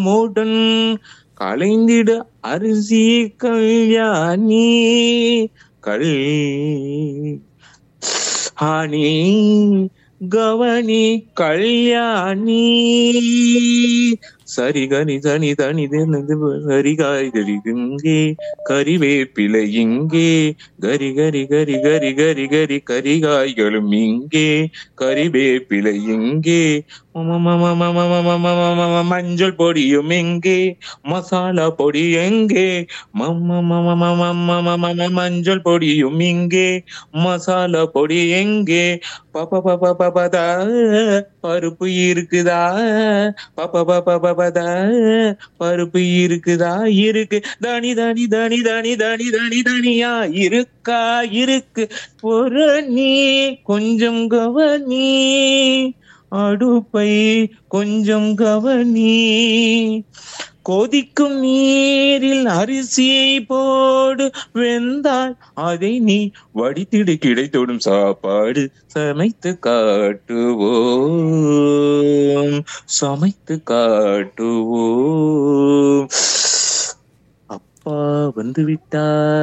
மூடன் களைந்திட அரிசி கல்யாணி கல் ஹானி கவனி கல்யாணி சரி கனி தனி தனி ஹரி காய்கறி இங்கே கறிவேப்பிலை இங்கே கரி கரி கரி கரி கரி கரி கரிகாய்களும் இங்கே கறிவேப்பிலை இங்கே மம மம மம மம மம மம மஞ்சள் பொடியும் எங்கே மசாலா பொடி எங்கே மம மம மம மம மம மஞ்சள் பொடியும் இங்கே மசாலா பொடி எங்கே பப்ப பப்ப பபதா பருப்பு இருக்குதா பப்ப பப்ப பபதா பருப்பு இருக்குதா இருக்கு தனி தனி தனி தனி தனி தனி தனியா இருக்கா இருக்கு ஒரு நீ கொஞ்சம் கவனி அடுப்பை கொஞ்சம் கவனி கொதிக்கும் நீரில் அரிசியை போடு வெந்தால் அதை நீ வடித்திடு கிடைத்தோடும் சாப்பாடு சமைத்து காட்டுவோம் சமைத்து காட்டுவோம் அப்பா வந்து விட்டார்